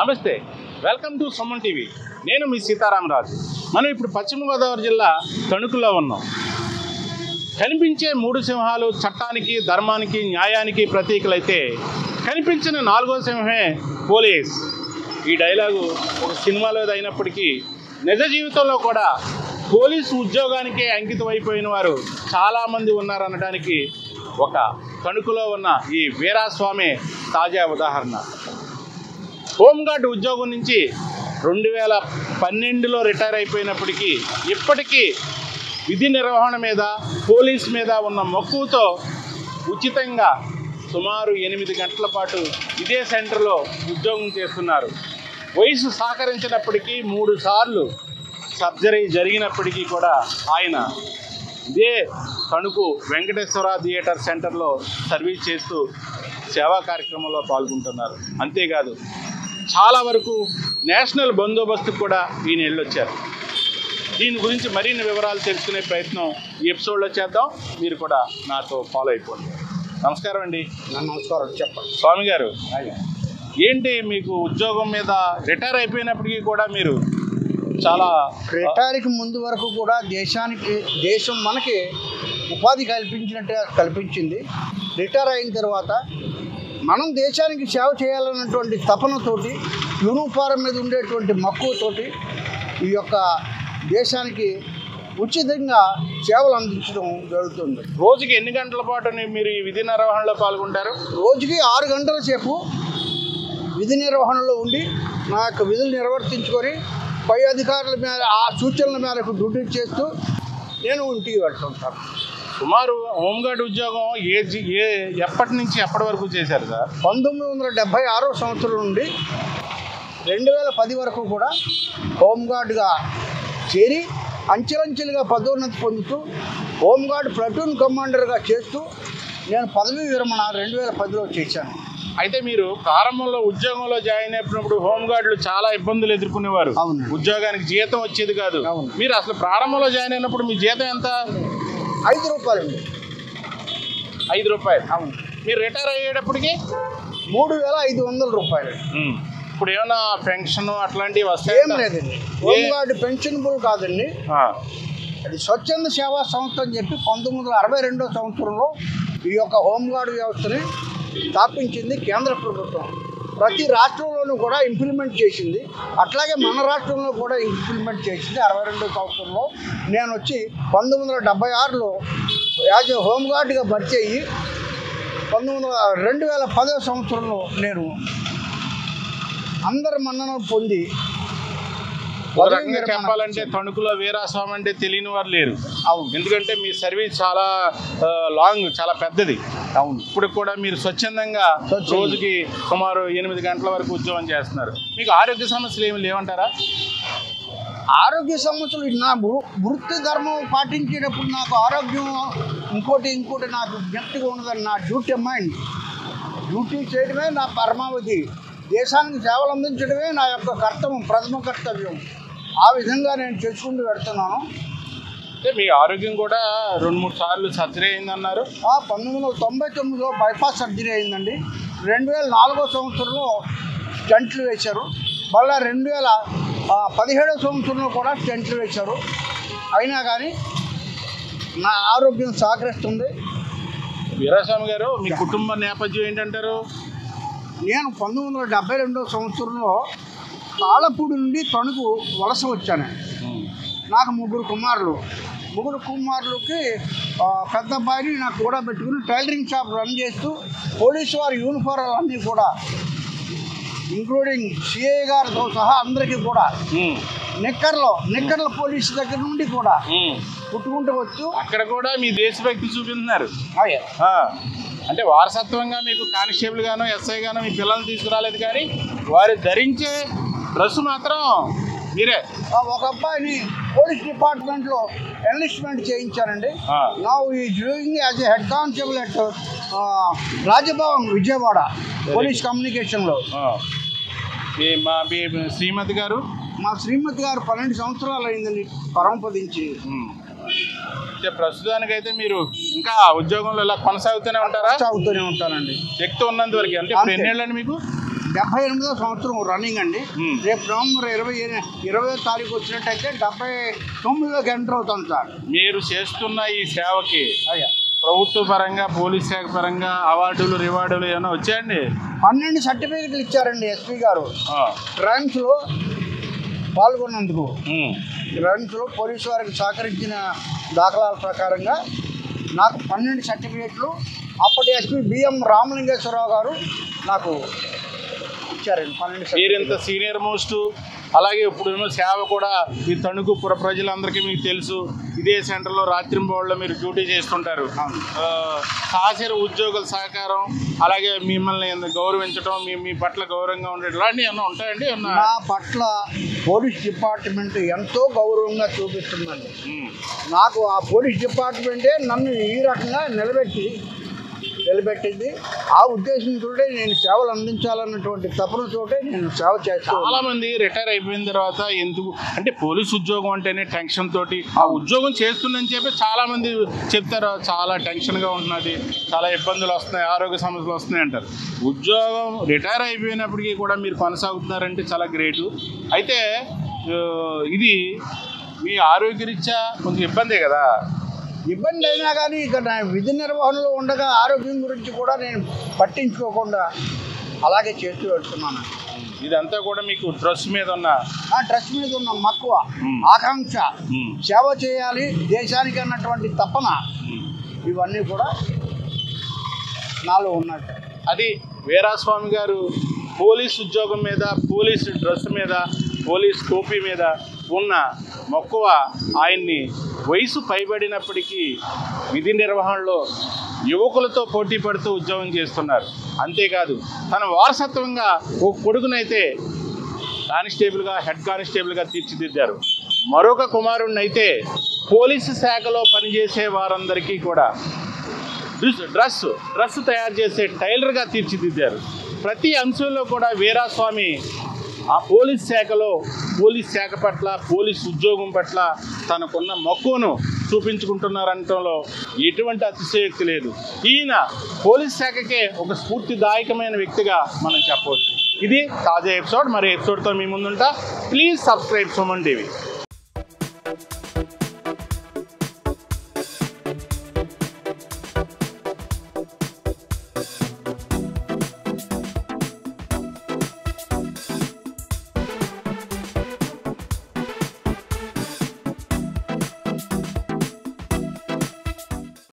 నమస్తే welcome to Suman TV నేను మీ సీతారామరాజు మనం ఇప్పుడు పశ్చిమ గోదావరి జిల్లా తణుకులో ఉన్నాం కనిపించే మూడు సింహాలు చట్టానికి ధర్మానికి న్యాయానికి ప్రతీకలైతే కనిపించిన నాలుగో సింహమే పోలీస్ ఈ డైలాగు ఒక సినిమాలో అయినప్పటికీ నిజ జీవితంలో కూడా పోలీసు ఉద్యోగానికే అంకితం అయిపోయిన వారు చాలామంది ఉన్నారనడానికి ఒక తణుకులో ఉన్న ఈ వీరాస్వామి తాజా ఉదాహరణ హోంగార్డ్ ఉద్యోగం నుంచి రెండు వేల పన్నెండులో రిటైర్ అయిపోయినప్పటికీ ఇప్పటికీ విధి నిర్వహణ మీద పోలీస్ మీద ఉన్న మక్కువతో ఉచితంగా సుమారు ఎనిమిది గంటల పాటు ఇదే సెంటర్లో ఉద్యోగం చేస్తున్నారు వయసు సహకరించినప్పటికీ మూడు సార్లు సర్జరీ జరిగినప్పటికీ కూడా ఆయన ఇదే తణుకు వెంకటేశ్వర థియేటర్ సెంటర్లో సర్వీస్ చేస్తూ సేవా కార్యక్రమంలో పాల్గొంటున్నారు అంతేకాదు చాలా వరకు నేషనల్ బందోబస్తుకు కూడా ఈయన వెళ్ళొచ్చారు దీని గురించి మరిన్ని వివరాలు తెలుసుకునే ప్రయత్నం ఈ ఎపిసోడ్లో చేద్దాం మీరు కూడా నాతో ఫాలో అయిపోండి నమస్కారం అండి నమస్కారం చెప్పండి స్వామి గారు ఏంటి మీకు ఉద్యోగం మీద రిటైర్ అయిపోయినప్పటికీ కూడా మీరు చాలా రిటైర్కి ముందు వరకు కూడా దేశానికి దేశం మనకి ఉపాధి కల్పించినట్టుగా కల్పించింది రిటైర్ అయిన తర్వాత మనం దేశానికి సేవ చేయాలన్నటువంటి తపనతోటి యూనిఫారం మీద ఉండేటువంటి మక్కువతోటి ఈ యొక్క దేశానికి ఉచితంగా సేవలు అందించడం జరుగుతుంది రోజుకి ఎన్ని గంటల పాటు మీరు ఈ విధి నిర్వహణలో పాల్గొంటారు రోజుకి ఆరు గంటల సేపు విధి నిర్వహణలో ఉండి నా యొక్క విధులు నిర్వర్తించుకొని పై అధికారుల మేర ఆ సూచనల మేరకు డ్యూటీ చేస్తూ నేను ఇంటికి వెళ్తుంటాను సుమారు హోంగార్డ్ ఉద్యోగం ఏ జి- ఏ ఎప్పటి నుంచి ఎప్పటి వరకు చేశారు సార్ పంతొమ్మిది వందల డెబ్భై ఆరో సంవత్సరం నుండి రెండు వేల పది వరకు కూడా హోంగార్డ్గా చేరి అంచెలంచెలుగా పదోన్నతి పొందుతూ హోంగార్డ్ ప్లటూన్ కమాండర్గా చేస్తూ నేను పదవీ విరమణ రెండు వేల పదిలో చేశాను అయితే మీరు ప్రారంభంలో ఉద్యోగంలో జాయిన్ అయినప్పుడు హోంగార్డులు చాలా ఇబ్బందులు ఎదుర్కొనేవారు అవును. ఉద్యోగానికి జీతం వచ్చేది కాదు అవును. మీరు అసలు ప్రారంభంలో జాయిన్ అయినప్పుడు మీ జీతం ఎంత ఐదు రూపాయలండి ఐదు రూపాయలు అవును మీరు రిటైర్ అయ్యేటప్పటికి మూడు వేల ఐదు వందల రూపాయలు ఉమ్, ఇప్పుడు ఏమైనా పెన్షన్ అట్లాంటివి వస్తాయి ఏం లేదండి హోంగార్డ్ పెన్షనబుల్ కాదండి అది స్వచ్ఛంద సేవా సంస్థ అని చెప్పి పంతొమ్మిది వందల అరవై రెండో సంవత్సరంలో ఈ యొక్క హోంగార్డ్ వ్యవస్థని స్థాపించింది కేంద్ర ప్రభుత్వం ప్రతి రాష్ట్రంలోనూ కూడా ఇంప్లిమెంట్ చేసింది అట్లాగే మన రాష్ట్రంలో కూడా ఇంప్లిమెంట్ చేసింది అరవై రెండో సంవత్సరంలో నేను వచ్చి పంతొమ్మిది వందల డెబ్బై ఆరులో యాజ్ ఏ హోంగార్డ్గా భర్తీ అయ్యి పంతొమ్మిది వందల రెండు వేల పదో సంవత్సరంలో నేను అందరి మన్నన పొంది ఒక పదవీ రకంగా విరమణ చెప్పాలంటే తణుకులో వీరాస్వామి అంటే తెలియని వారు లేరు అవును ఎందుకంటే మీ సర్వీస్ చాలా ఆ, లాంగ్ చాలా పెద్దది అవును ఇప్పుడు కూడా మీరు స్వచ్ఛందంగా స్వచ్ఛంగా. రోజుకి సుమారు ఎనిమిది గంటల వరకు ఉద్యోగం చేస్తున్నారు మీకు ఆరోగ్య సమస్యలు ఏమి లేవంటారా ఆరోగ్య సమస్యలు నా వృ- వృత్తి ధర్మం పాటించేటప్పుడు నాకు ఆరోగ్యం ఇంకోటి ఇంకోటి నాకు జ్ఞప్తిగా ఉన్నదని నా డ్యూటీ మైండ్ డ్యూటీ చేయడమే నా పరమావధి దేశానికి సేవలు అందించడమే నా యొక్క కర్తవ్యం ప్రథమ కర్తవ్యం ఆ విధంగా నేను చేసుకుంటూ పెడుతున్నాను అంటే మీ ఆరోగ్యం కూడా రెండు మూడు సార్లు సర్జరీ అయిందన్నారు ఆ పంతొమ్మిది వందల తొంభై తొమ్మిదిలో బైపాస్ సర్జరీ అయిందండి రెండు వేల నాలుగో సంవత్సరంలో స్టంట్లు వేశారు మళ్ళీ రెండు వేల ఆ, పదిహేడో సంవత్సరంలో కూడా స్టంట్లు వేశారు అయినా కానీ నా ఆరోగ్యం సహకరిస్తుంది వీరాస్వామి గారు మీ కుటుంబ నేపథ్యం ఏంటంటారు నేను పంతొమ్మిది వందల డెబ్బై రెండో సంవత్సరంలో తాళపూడి నుండి తణుకు వలస వచ్చాను నాకు ముగ్గురు కుమారులు ముగ్గురు కుమారులకి ఆ, పెద్ద అబ్బాయిని నాకు కూడా పెట్టుకుని టైలరింగ్ షాప్ రన్ చేస్తూ పోలీసు వారి యూనిఫారాలు అన్నీ కూడా ఇంక్లూడింగ్ సిఐ గారితో సహా అందరికీ కూడా ఉమ్, నిక్కర్లో నిక్కర్ల పోలీసు దగ్గర నుండి కూడా ఉమ్. పుట్టుకుంటూ వచ్చు అక్కడ కూడా మీ దేశభక్తి చూపిస్తున్నారు అయ్యా ఆ, అంటే వారసత్వంగా మీకు కానిస్టేబుల్ గాను ఎస్ఐ గాను మీ పిల్లల్ని తీసుకురాలేదు కానీ వారు ధరించే డ్రెస్ మాత్రం మీరే ఆ ఒక అబ్బాయిని పోలీస్ డిపార్ట్మెంట్లో ఎన్లిస్ట్మెంట్ చేయించానండి ఆ. నా ఈ doing as a head constable at Rajbhavan Vijayawada police కమ్యూనికేషన్లో ఆ. మీ మా మీ శ్రీమతి గారు మా శ్రీమతి గారు పన్నెండు సంవత్సరాలు అయిందండి పరమపదించి ఉమ్. అంటే ప్రస్తుతానికైతే మీరు ఇంకా ఉద్యోగంలో ఇలా కొనసాగుతూనే ఉంటారా సాగుతూనే ఉంటానండి శక్తి ఉన్నంత వరకు అంటే ఇప్పుడు అంతే. ఎన్నేళ్ళండి మీకు డెబ్బై ఎనిమిదో సంవత్సరం రన్నింగ్ అండి మ్మ్. రేపు నవంబర్ ఇరవై ఇరవై తారీఖు వచ్చినట్టయితే డెబ్బై తొమ్మిదిలోకి ఎంటర్ అవుతాం సార్ మీరు చేస్తున్న ఈ సేవకి అయ్యా ప్రభుత్వ పరంగా పోలీస్ శాఖ పరంగా అవార్డులు రివార్డులు ఏమైనా వచ్చాయండి పన్నెండు సర్టిఫికెట్లు ఇచ్చారండి ఎస్పీ గారు ఆ. ర్యాంక్స్లో పాల్గొన్నందుకు ఉమ్. ర్యాంక్స్లో పోలీసు వారికి సహకరించిన దాఖలాల ప్రకారంగా నాకు పన్నెండు సర్టిఫికెట్లు అప్పటి ఎస్పీ బిఎం రామలింగేశ్వరరావు గారు నాకు ఇచ్చారండి పన్నెండు మీరు సర్టిఫికెట్లు. ఇంత సీనియర్ మోస్ట్ అలాగే ఇప్పుడేమో సేవ కూడా ఈ తణుకు పుర ప్రజలందరికీ మీకు తెలుసు ఇదే సెంటర్లో రాత్రింబోళ్ళలో మీరు డ్యూటీ చేస్తుంటారు అవును. ఆ, సహచర ఉద్యోగుల సహకారం అలాగే మిమ్మల్ని ఎంత గౌరవించడం మీ మీ పట్ల గౌరవంగా ఉండేది ఇలాంటివి ఏమన్నా ఉంటాయండి ఏమన్నా నా పట్ల పోలీస్ డిపార్ట్మెంట్ ఎంతో గౌరవంగా చూపిస్తుందండి ఉమ్. నాకు ఆ పోలీస్ డిపార్ట్మెంటే నన్ను ఈ రకంగా నిలబెట్టి నిలబెట్టింది ఆ ఉద్దేశంతో నేను సేవలు అందించాలన్నటువంటి తపనతోటే నేను సేవ చేస్తాను చాలా మంది రిటైర్ అయిపోయిన తర్వాత ఎందుకు అంటే పోలీస్ ఉద్యోగం అంటేనే టెన్షన్ తోటి ఆ ఉద్యోగం చేస్తుందని చెప్పి చాలా మంది చెప్తారు చాలా టెన్షన్గా ఉంటున్నది చాలా ఇబ్బందులు వస్తున్నాయి ఆరోగ్య సమస్యలు వస్తున్నాయి అంటారు ఉద్యోగం రిటైర్ అయిపోయినప్పటికీ కూడా మీరు కొనసాగుతున్నారంటే చాలా గ్రేటు అయితే ఆ, ఇది మీ ఆరోగ్యరీత్యా కొంచెం ఇబ్బందే కదా ఇబ్బంది అయినా కానీ ఇక నా విధి నిర్వహణలో ఉండగా ఆరోగ్యం గురించి కూడా నేను పట్టించుకోకుండా అలాగే చేస్తూ వెళ్తున్నాను ఇదంతా కూడా మీకు డ్రెస్ మీద ఉన్న ఆ డ్రెస్ మీద ఉన్న మక్కువ మ్మ్. ఆకాంక్ష ఉమ్, సేవ చేయాలి దేశానికి అన్నటువంటి తపన ఉమ్. ఇవన్నీ కూడా నాలో ఉన్నట్టు అది వీరాస్వామి గారు పోలీస్ ఉద్యోగం మీద పోలీస్ డ్రెస్ మీద పోలీస్ టోపీ మీద ఉన్న మక్కువ ఆయన్ని వయసు పైబడినప్పటికీ విధి నిర్వహణలో యువకులతో పోటీ పడుతూ ఉద్యోగం చేస్తున్నారు అంతేకాదు తన వారసత్వంగా ఓ కొడుకునైతే కానిస్టేబుల్గా హెడ్ కానిస్టేబుల్గా తీర్చిదిద్దారు మరొక కుమారుణ్ణి అయితే పోలీసు శాఖలో పనిచేసే వారందరికీ కూడా డ్రెస్ డ్రెస్ డ్రెస్ తయారు చేసే టైలర్గా తీర్చిదిద్దారు ప్రతి అంశంలో కూడా వీరాస్వామి ఆ పోలీస్ శాఖలో పోలీస్ శాఖ పట్ల పోలీస్ ఉద్యోగం పట్ల తనకున్న మక్కువను చూపించుకుంటున్నారనటంలో ఎటువంటి అతిశయోక్తి లేదు ఈయన పోలీస్ శాఖకే ఒక స్ఫూర్తిదాయకమైన వ్యక్తిగా మనం చెప్పవచ్చు ఇది తాజా ఎపిసోడ్ మరి ఎపిసోడ్తో మీ ముందుంటా ప్లీజ్ సబ్స్క్రైబ్ సుమన్ టీవీ